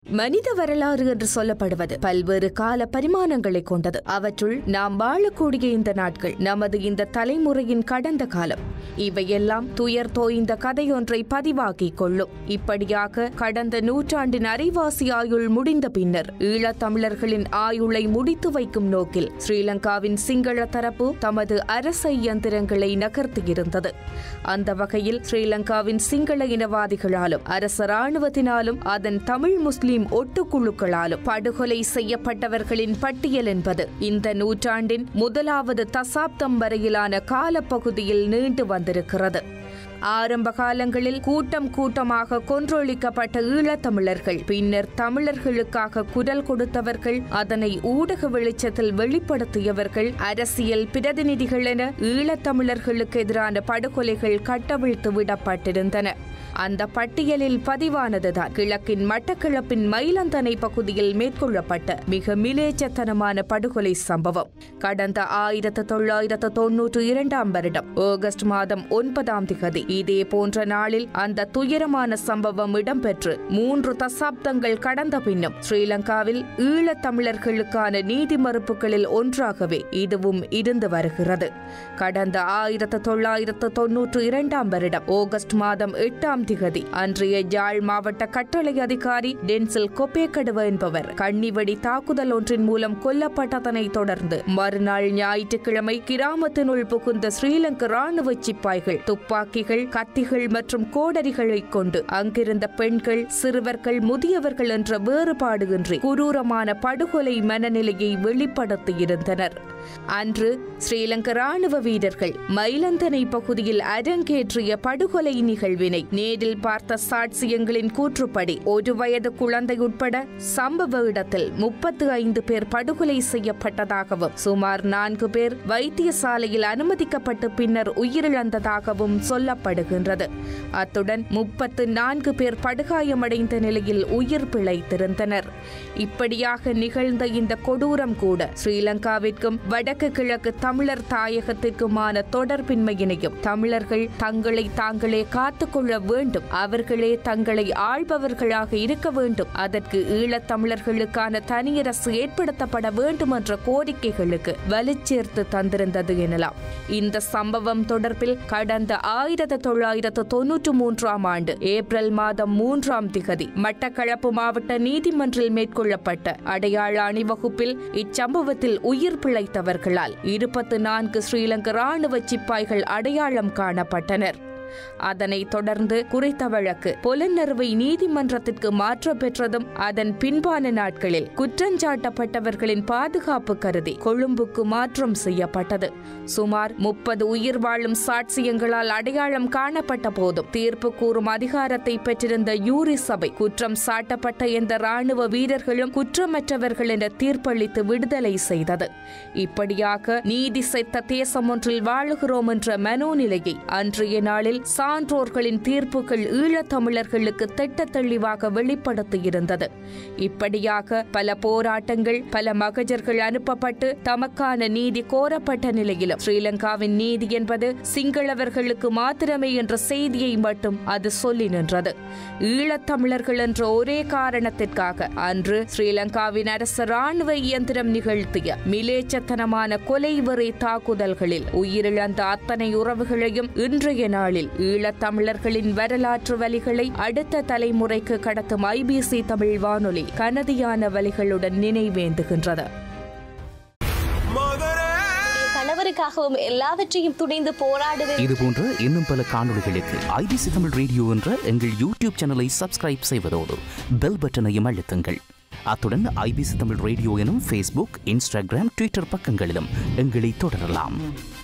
மனித வரலாறு என்று சொல்லப்படுவது பல்வேறு கால பரிமாணங்களை கொண்டது அவற்றுள் நாம் வாழக்கூடிய இந்த நாட்கள் நமது இந்த தலைமுறையின் கடந்த காலம் இவையெல்லாம் துயர் தோய்ந்த கதையொன்றை பதிவாக்கிக் கொள்ளும் இப்படியாக கடந்த நூற்றாண்டின் அரைவாசி ஆயுள் முடிந்த பின்னர் ஈழத்தமிழர்களின் ஆயுளை முடித்து வைக்கும் நோக்கில் ஸ்ரீலங்காவின் சிங்கள தரப்பு தமது அரச இயந்திரங்களை நகர்த்தியிருந்தது அந்த வகையில் ஸ்ரீலங்காவின் சிங்கள இனவாதிகளாலும் அரச ராணுவத்தினாலும் அதன் தமிழ் முஸ்லிம் ஒட்டுக்குழுக்களாலும் படுகொலை செய்யப்பட்டவர்களின் பட்டியல் என்பது இந்த நூற்றாண்டின் முதலாவது தசாப்தம் வரையிலான காலப்பகுதியில் நீண்டு வந்திருக்கிறது ஆரம்ப காலங்களில் கூட்டம் கூட்டமாக கொன்றொழிக்கப்பட்ட ஈழத்தமிழர்கள் பின்னர் தமிழர்களுக்காக குரல் கொடுத்தவர்கள் அதனை ஊடக வெளிச்சத்தில் வெளிப்படுத்தியவர்கள் அரசியல் பிரதிநிதிகள் என ஈழத்தமிழர்களுக்கு எதிரான படுகொலைகள் கட்டவிழ்த்து விடப்பட்டிருந்தன அந்த பட்டியலில் பதிவானதுதான் கிழக்கின் மட்டக்கிழப்பின் மயிலந்தனை பகுதியில் மேற்கொள்ளப்பட்ட மிக மிலேச்சத்தனமான படுகொலை சம்பவம் கடந்த ஆயிரத்து தொள்ளாயிரத்து தொன்னூற்று இரண்டாம் வருடம் ஆகஸ்ட் மாதம் ஒன்பதாம் திகதி இதே போன்ற நாளில் அந்த துயரமான சம்பவம் இடம்பெற்று மூன்று தசாப்தங்கள் கடந்த பின்னும் ஸ்ரீலங்காவில் ஈழத்தமிழர்களுக்கான நீதி மறுப்புகளில் ஒன்றாகவே இதுவும் இருந்து வருகிறது கடந்த ஆயிரத்து தொள்ளாயிரத்து தொன்னூற்று இரண்டாம் வருடம் ஆகஸ்ட் மாதம் எட்டாம் திகதி அன்றைய யாழ் மாவட்ட கட்டளை அதிகாரி டென்சில் கொப்பேக்கடுவ என்பவர் கண்ணிவெடி தாக்குதல் ஒன்றின் மூலம் கொல்லப்பட்டதனை தொடர்ந்து மறுநாள் ஞாயிற்றுக்கிழமை கிராமத்தினுள் புகுந்த ஸ்ரீலங்கா ராணுவ சிப்பாய்கள் துப்பாக்கிகள் கத்திகள் மற்றும் கோடரிகளை கொண்டு அங்கிருந்த பெண்கள் சிறுவர்கள் முதியவர்கள் என்ற வேறுபாடு இன்றி குரூரமான படுகொலை மனநிலையை வெளிப்படுத்தியிருந்தனர் அன்று ஸ்ரீலங்கா ராணுவ வீரர்கள் மயிலந்தனை பகுதியில் அரங்கேற்றிய படுகொலை நிகழ்வினை நேரில் பார்த்த சாட்சியங்களின் கூற்றுப்படி ஒரு வயது குழந்தை உட்பட சம்பவ இடத்தில் முப்பத்து ஐந்து பேர் படுகொலை செய்யப்பட்டதாகவும் சுமார் நான்கு பேர் வைத்தியசாலையில் அனுமதிக்கப்பட்டு பின்னர் உயிரிழந்ததாகவும் சொல்லப்படுகின்றது அத்துடன் முப்பத்து நான்கு பேர் படுகாயமடைந்த நிலையில் உயிர் பிழைத்திருந்தனர் இப்படியாக நிகழ்ந்த இந்த கொடூரம் கூட ஸ்ரீலங்காவிற்கும் வடக்கு கிழக்கு தமிழர் தாயகத்திற்குமான தொடர்பின்மையினையும் தமிழர்கள் தங்களை தாங்களே காத்துக்கொள்ள வேண்டும் அவர்களே தங்களை ஆள்பவர்களாக இருக்க வேண்டும் அதற்கு ஈழத்தமிழர்களுக்கான தனியரசு ஏற்படுத்தப்பட வேண்டும் என்ற கோரிக்கைகளுக்கு வலுச்சேர்த்து தந்திருந்தது எனலாம் இந்த சம்பவம் தொடர்பில் கடந்த ஆயிரத்து தொள்ளாயிரத்து தொன்னூற்று மூன்றாம் ஆண்டு ஏப்ரல் மாதம் மூன்றாம் திகதி மட்டக்களப்பு மாவட்ட நீதிமன்றில் மேற்கொள்ளப்பட்ட அடையாள அணிவகுப்பில் இச்சம்பவத்தில் உயிர் பிழைத்தவர்களால் இருபத்து நான்கு ஸ்ரீலங்கா ராணுவ சிப்பாய்கள் அடையாளம் காணப்பட்டனர் அதனைத் தொடர்ந்து குறித்த வழக்கு புலனறுவை நீதிமன்றத்திற்கு மாற்ற பெற்றதும் அதன் பின்பான நாட்களில் குற்றஞ்சாட்டப்பட்டவர்களின் பாதுகாப்பு கருதி கொழும்புக்கு மாற்றம் செய்யப்பட்டது சுமார் முப்பது உயிர் வாழும் சாட்சியங்களால் அடையாளம் காணப்பட்ட போதும் தீர்ப்பு கூறும் அதிகாரத்தை பெற்றிருந்த யூரி சபை குற்றம் சாட்டப்பட்ட எந்த ராணுவ வீரர்களும் குற்றமற்றவர்கள் என தீர்ப்பளித்து விடுதலை செய்தது இப்படியாக நீதி செத்த தேசம் ஒன்றில் வாழுகிறோம் என்ற மனோநிலையை அன்றைய நாளில் சான்றோர்களின் தீர்ப்புகள் ஈழத்தமிழர்களுக்கு திட்ட தெளிவாக வெளிப்படுத்தியிருந்தது இப்படியாக பல போராட்டங்கள் பல மகஜர்கள் அனுப்பப்பட்டு தமக்கான நீதி கோரப்பட்ட நிலையிலும் ஸ்ரீலங்காவின் நீதி என்பது சிங்களவர்களுக்கு மாத்திரமே என்ற செய்தியை மட்டும் அது சொல்லி நின்றது ஈழத்தமிழர்கள் என்ற ஒரே காரணத்திற்காக அன்று ஸ்ரீலங்காவின் அரசு ராணுவ இயந்திரம் நிகழ்த்திய மிலேச்சத்தனமான கொலைவெறி தாக்குதல்களில் உயிரிழந்த அத்தனை உறவுகளையும் இன்றைய நாளில் ஈழத்தமிழர்களின் வரலாற்று வழிகளை அடுத்த தலைமுறைக்கு கடத்தும் ஐபிசி தமிழ் வானொலி கனதியான வழிகளுடன் நினைவேந்துகின்றது கணவருக்காகவும் எல்லாவற்றையும் துணிந்து போராடுவேன் இது போன்ற இன்னும் பல காணொளிகளுக்கு ஐபிசி தமிழ் ரேடியோ என்ற எங்கள் யூடியூப் சேனலை சப்ஸ்கிரைப் செய்வதோடு பெல் பட்டனையும் அழுத்துங்கள் அத்துடன் ஐபிசி தமிழ் ரேடியோ எனும் ஃபேஸ்புக் இன்ஸ்டாகிராம் ட்விட்டர் பக்கங்களிலும் எங்களை தொடரலாம்